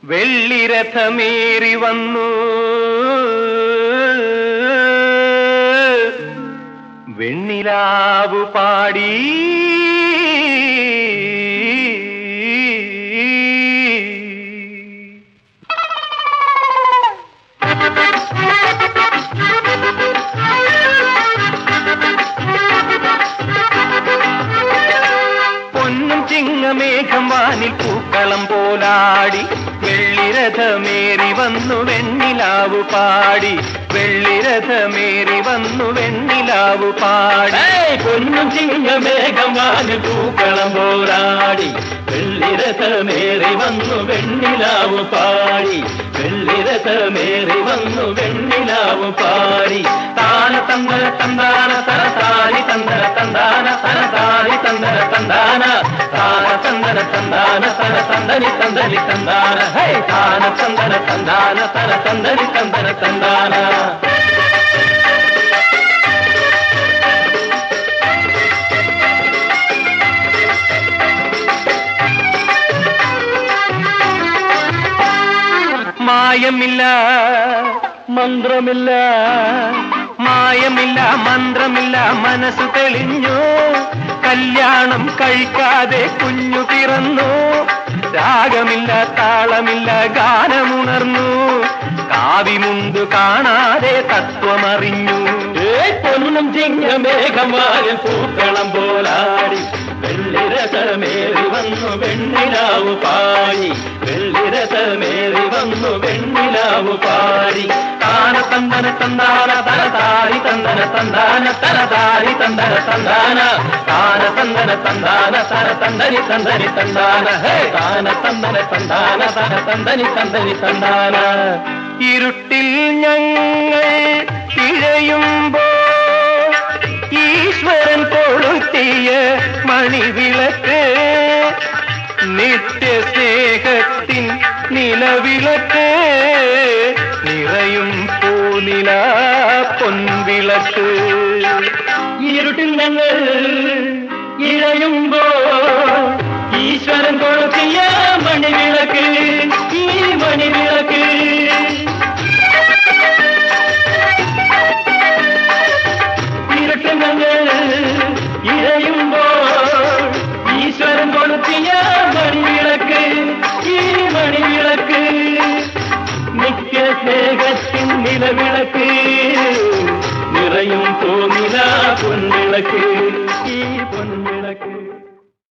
വെള്ളിരഥമേറി വന്നു വെണ്ണിലാവു പാടി പൊന്നും ചിങ്ങമേഘം വാനിൽ പൂക്കളം പോലാടി വെള്ളിരഥമേറി വന്നു വെണ്ണിലാവു പാടി വെള്ളിരഥമേറി വന്നു വെണ്ണിലാവു പാടി പൊന്നും ചിങ്ങമേഘം വാനിൽ പൂക്കളം പോരാടി വെള്ളിരഥമേറി വന്നു വെണ്ണിലാവ് പാടി വെള്ളിരഥമേറി വന്നു വെണ്ണിലാവ് പാടി താന തന്തര തന്താന തരതാരി തന്തര തന്താന തരതാരി തന്തര തന്താന താന തന്തര തന്താന തര തന്തരി തന്തരി തന്താന ഹേ താന തന്തര തന്താന തര തന്തരി തന്തര തന്താന മായമില്ല മന്ത്രമില്ല മായമില്ല മന്ത്രമില്ല മനസ്സു തെളിഞ്ഞു കല്യാണം കഴിക്കാതെ കുഞ്ഞു പിറന്നു രാഗമില്ല താളമില്ല ഗാനമുണർന്നു കാവിമുണ്ട് കാണാതെ തത്വമറിഞ്ഞു ഏയ് പൊന്നും ചിങ്ങമേഘമാരിൽ പൂക്കളം പോലാടി വെള്ളിരഥമേറി വന്നു വെണ്ണിലാവു പാടി വെള്ളിരഥമേറി വന്നു വെണ്ണിലാവു പാടി താന തന്തന തന്താന തന താരി തന്തന തന്താന തന താരി തന്തന തന്താന താന തന്തന തന്താന തന തന്തനി തന്തനി തന്താന ഹേ താന തന്തന തന്താന തന തന്തനി തന്തനി തന്താന ഇരുട്ടിൽ ഞങ്ങൾ പിഴയുമ്പോ ഈശ്വരൻ കൊളുത്തിയ മണിവിളക്ക് നിത്യസ്നേഹത്തിൻ നിലവിളക്ക് നിറയും പൂനില പൊൻവിളക്ക് ഇരുട്ടിൽ ഞങ്ങൾ ഇഴയുമ്പോ ഈശ്വരൻ കൊളുത്തിയ മണിവിളക്ക് ഈ മണിവിളക്ക് ഇരുട്ടിൽ ഞങ്ങൾ ഇഴയുമ്പോ ഈശ്വരൻ കൊളുത്തിയ മണിവിളക്ക് ഈ മണിവിളക്ക് നിത്യ സ്നേഹത്തിൻ നിലവിളക്ക് നിറയും തോന്നില പൊൻവിളക്ക് ഈ പൊൻവിളക്ക്